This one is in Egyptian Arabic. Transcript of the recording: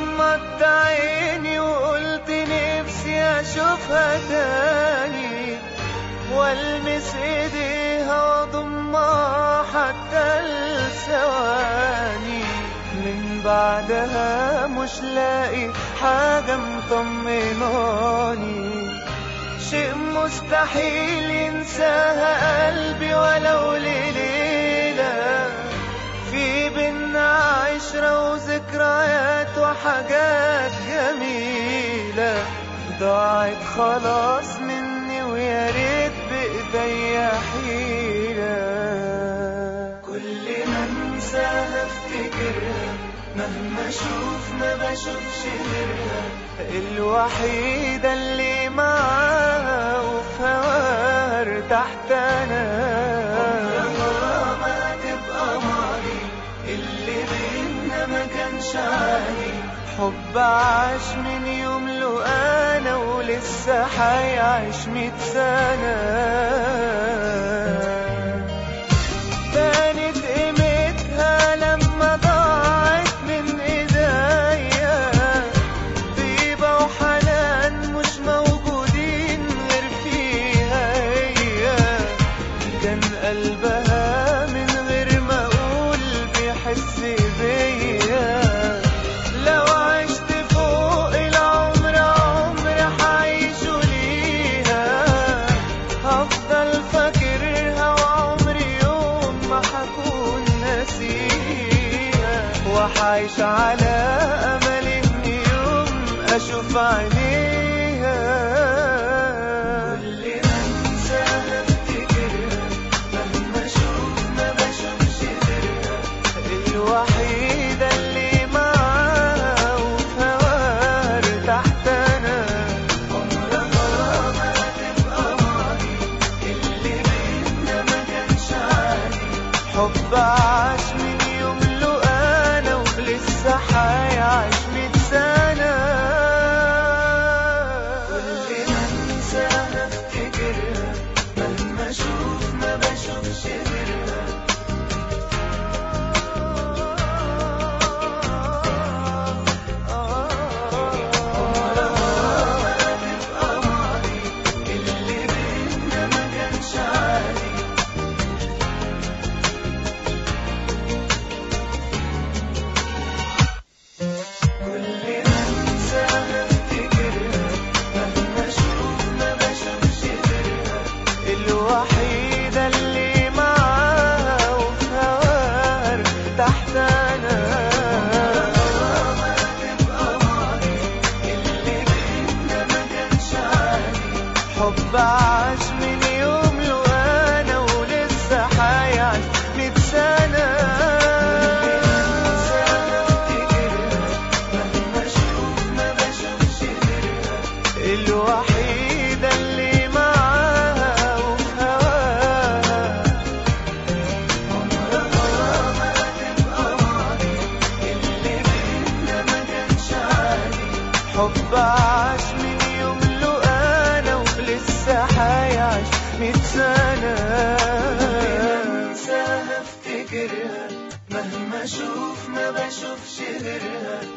غمضت عيني وقلت نفسي اشوفها تاني والمس ايديها واضمها حتى الثواني من بعدها مش لاقي حاجة مطمناني شيء مستحيل ينساها قلبي ولو لليلة في بينا عشرة وذكريات وحاجات جميلة ضاعت خلاص مني ويا ريت بإيديا حيلة كل ما انساها افتكرها مهما اشوف ما بشوفش غيرها الوحيدة اللي معاها وفي هواها ارتحت انا عمرها ما تبقى ماضي اللي بينا ما كانش عادي حب عاش من يوم له انا ولسه حيعيش ميت سنه بانت قيمتها لما ضاعت من ايديا طيبة وحنان مش موجودين غير فيها هي كان قلبها من غير ما اقول بيحس بيا لو عشت فوق العمر عمر حعيشه ليها هفضل فاكرها وعمري يوم ما حكون ناسيها وحعيش على امل ان يوم اشوف عينيها كل ما انساها افتكرها مهما اشوف ما بشوفش غيرها الوحيدة اللي معاها وفي هواها ارتحت انا عمرها ما هتبقى ماضي اللي بينا ما كانش عادي حب عاش من يوم له انا ولسه حيعيش ميت سنة كل ما انساها افتكرها مهما اشوف ما بشوفش غيرها اللي بينا ما كانش عادي كل ما انساها افتكرها مهما اشوف ما بشوفش غيرها الوحيدة اللي معاها وفي هواها ارتحت انا ما تبقى ماضي اللي بينا ما كانش عادي حب عاش من يوم له انا ولسه حيعيش ميت سنة مهما اشوف ما بشوفش غيرها الوحيدة اللي معاها وفي هواها عمرها ما هتبقى ماضي اللي بينا ما كانش عادي حب عاش من يوم له انا ولسه حيعيش ميت سنة انساها افتكرها مهما اشوف ما بشوفش غيرها